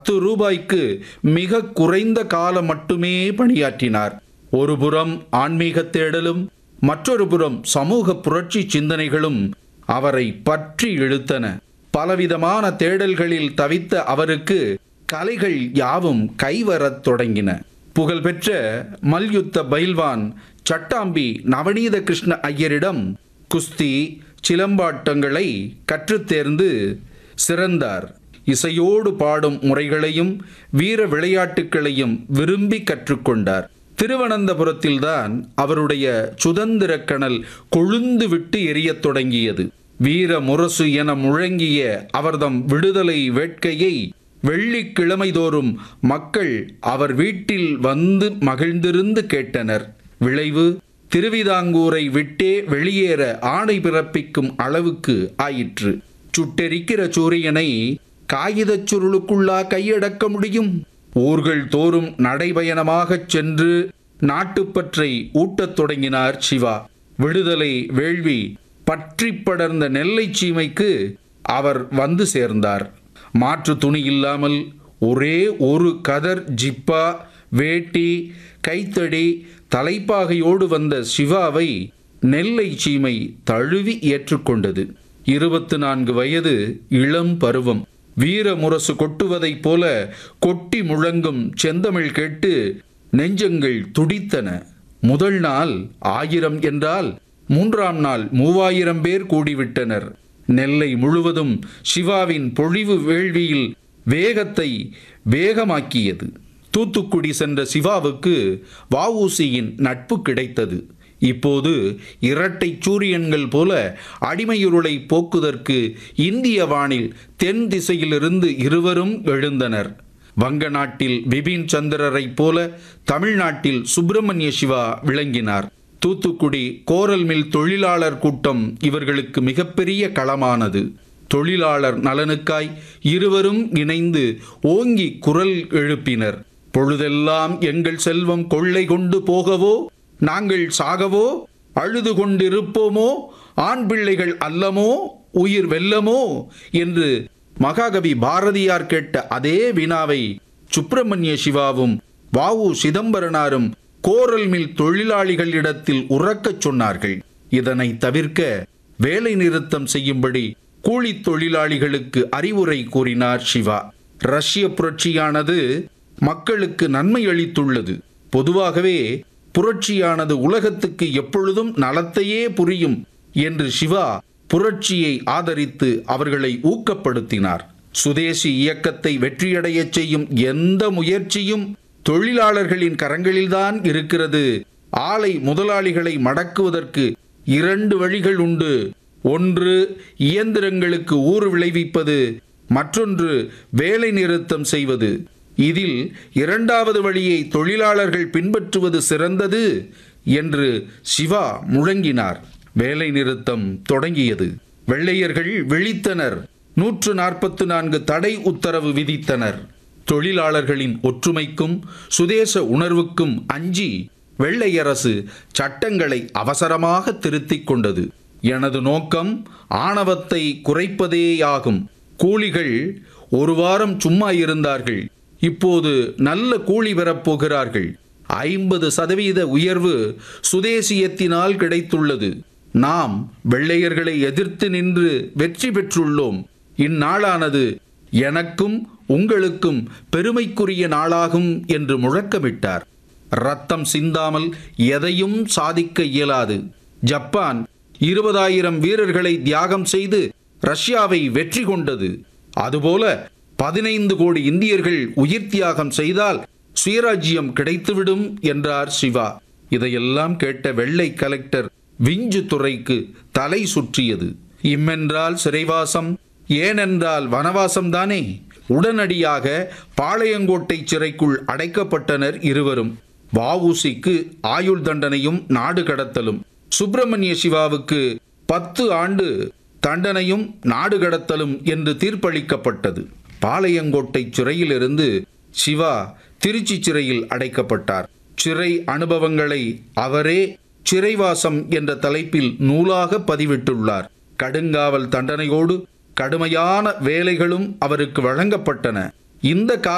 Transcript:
பத்து ரூபாய்க்கு மிக குறைந்த காலம் மட்டுமே பணியாற்றினார் ஒருபுறம் ஆன்மீக தேடலும் மற்றொரு புறம் சமூக புரட்சி சிந்தனைகளும் அவரை பற்றி இழுத்தன பலவிதமான தேடல்களில் தவித்த அவருக்கு கலைகள் யாவும் கைவரத் தொடங்கின புகழ்பெற்ற மல்யுத்த பைல்வான் சட்டாம்பி நவநீத கிருஷ்ண ஐயரிடம் குஸ்தி சிலம்பாட்டங்களை கற்றுத் தேர்ந்து சிறந்தார் இசையோடு பாடும் முறைகளையும் வீர விளையாட்டுகளையும் விரும்பி கற்றுக்கொண்டார் திருவனந்தபுரத்தில்தான் அவருடைய சுதந்திர கணல் கொழுந்து விட்டு எரியத் தொடங்கியது வீர முரசு என முழங்கிய அவர்தம் விடுதலை வேட்கையை வெள்ளிக்கிழமை தோறும் மக்கள் அவர் வீட்டில் வந்து மகிழ்ந்திருந்து கேட்டனர் விளைவு திருவிதாங்கூரை விட்டே வெளியேற ஆணை பிறப்பிக்கும் அளவுக்கு ஆயிற்று சுட்டெரிக்கிற சூரியனை காகிதச் சுருளுக்குள்ளா கையடக்க முடியும் ஊர்கள் தோறும் நடைபயணமாகச் சென்று நாட்டுப்பற்றை ஊட்டத் தொடங்கினார் சிவா விடுதலை வேள்வி பற்றி படர்ந்த நெல்லை சீமைக்கு அவர் வந்து சேர்ந்தார் மாற்று துணி இல்லாமல் ஒரே ஒரு கதர் ஜிப்பா வேட்டி கைத்தடி தலைப்பாகையோடு வந்த சிவாவை நெல்லை சீமை தழுவி ஏற்றுக்கொண்டது இருபத்து நான்கு வயது இளம் பருவம் வீர முரசு கொட்டுவதைப் போல கொட்டி முழங்கும் செந்தமிழ் கேட்டு நெஞ்சங்கள் துடித்தன முதல் நாள் ஆயிரம் என்றால் மூன்றாம் நாள் மூவாயிரம் பேர் கூடிவிட்டனர் நெல்லை முழுவதும் சிவாவின் பொழிவு வேள்வியில் வேகத்தை வேகமாக்கியது தூத்துக்குடி சென்ற சிவாவுக்கு வஉசியின் நட்பு கிடைத்தது இப்போது இரட்டை சூரியன்கள் போல அடிமையுருளை போக்குதற்கு இந்திய வானில் தென் திசையிலிருந்து இருவரும் எழுந்தனர் வங்க நாட்டில் பிபின் சந்திரரைப் போல தமிழ்நாட்டில் சுப்பிரமணிய சிவா விளங்கினார் தூத்துக்குடி கோரல் மில் தொழிலாளர் கூட்டம் இவர்களுக்கு மிகப்பெரிய களமானது தொழிலாளர் நலனுக்காய் இருவரும் இணைந்து ஓங்கி குரல் எழுப்பினர் பொழுதெல்லாம் எங்கள் செல்வம் கொள்ளை கொண்டு போகவோ நாங்கள் சாகவோ அழுது கொண்டிருப்போமோ ஆண் பிள்ளைகள் அல்லமோ உயிர் வெல்லமோ என்று மகாகவி பாரதியார் கேட்ட அதே வினாவை சுப்பிரமணிய சிவாவும் வாவு சிதம்பரனாரும் கோரல் மில் தொழிலாளிகளிடத்தில் உறக்கச் சொன்னார்கள் இதனை தவிர்க்க வேலை நிறுத்தம் செய்யும்படி கூலித் தொழிலாளிகளுக்கு அறிவுரை கூறினார் சிவா ரஷ்ய புரட்சியானது மக்களுக்கு நன்மை அளித்துள்ளது பொதுவாகவே புரட்சியானது உலகத்துக்கு எப்பொழுதும் நலத்தையே புரியும் என்று சிவா புரட்சியை ஆதரித்து அவர்களை ஊக்கப்படுத்தினார் சுதேசி இயக்கத்தை வெற்றியடையச் செய்யும் எந்த முயற்சியும் தொழிலாளர்களின் கரங்களில்தான் இருக்கிறது ஆலை முதலாளிகளை மடக்குவதற்கு இரண்டு வழிகள் உண்டு ஒன்று இயந்திரங்களுக்கு ஊறு விளைவிப்பது மற்றொன்று வேலை நிறுத்தம் செய்வது இதில் இரண்டாவது வழியை தொழிலாளர்கள் பின்பற்றுவது சிறந்தது என்று சிவா முழங்கினார் வேலை நிறுத்தம் தொடங்கியது வெள்ளையர்கள் விழித்தனர் நூற்று நாற்பத்து நான்கு தடை உத்தரவு விதித்தனர் தொழிலாளர்களின் ஒற்றுமைக்கும் சுதேச உணர்வுக்கும் அஞ்சி வெள்ளையரசு சட்டங்களை அவசரமாக திருத்திக் கொண்டது எனது நோக்கம் ஆணவத்தை குறைப்பதேயாகும் கூலிகள் ஒரு வாரம் சும்மா இருந்தார்கள் இப்போது நல்ல கூலி பெறப் போகிறார்கள் ஐம்பது சதவீத உயர்வு சுதேசியத்தினால் கிடைத்துள்ளது நாம் வெள்ளையர்களை எதிர்த்து நின்று வெற்றி பெற்றுள்ளோம் இந்நாளானது எனக்கும் உங்களுக்கும் பெருமைக்குரிய நாளாகும் என்று முழக்கமிட்டார் ரத்தம் சிந்தாமல் எதையும் சாதிக்க இயலாது ஜப்பான் இருபதாயிரம் வீரர்களை தியாகம் செய்து ரஷ்யாவை வெற்றி கொண்டது அதுபோல பதினைந்து கோடி இந்தியர்கள் உயிர் தியாகம் செய்தால் சுயராஜ்யம் கிடைத்துவிடும் என்றார் சிவா இதையெல்லாம் கேட்ட வெள்ளை கலெக்டர் விஞ்சு துறைக்கு தலை சுற்றியது இம்மென்றால் சிறைவாசம் ஏனென்றால் வனவாசம் தானே உடனடியாக பாளையங்கோட்டை சிறைக்குள் அடைக்கப்பட்டனர் இருவரும் வஉசிக்கு ஆயுள் தண்டனையும் நாடு கடத்தலும் சுப்பிரமணிய சிவாவுக்கு பத்து ஆண்டு தண்டனையும் நாடு கடத்தலும் என்று தீர்ப்பளிக்கப்பட்டது பாளையங்கோட்டை சிறையிலிருந்து சிவா திருச்சி சிறையில் அடைக்கப்பட்டார் சிறை அனுபவங்களை அவரே சிறைவாசம் என்ற தலைப்பில் நூலாக பதிவிட்டுள்ளார் கடுங்காவல் தண்டனையோடு கடுமையான வேலைகளும் அவருக்கு வழங்கப்பட்டன இந்த கால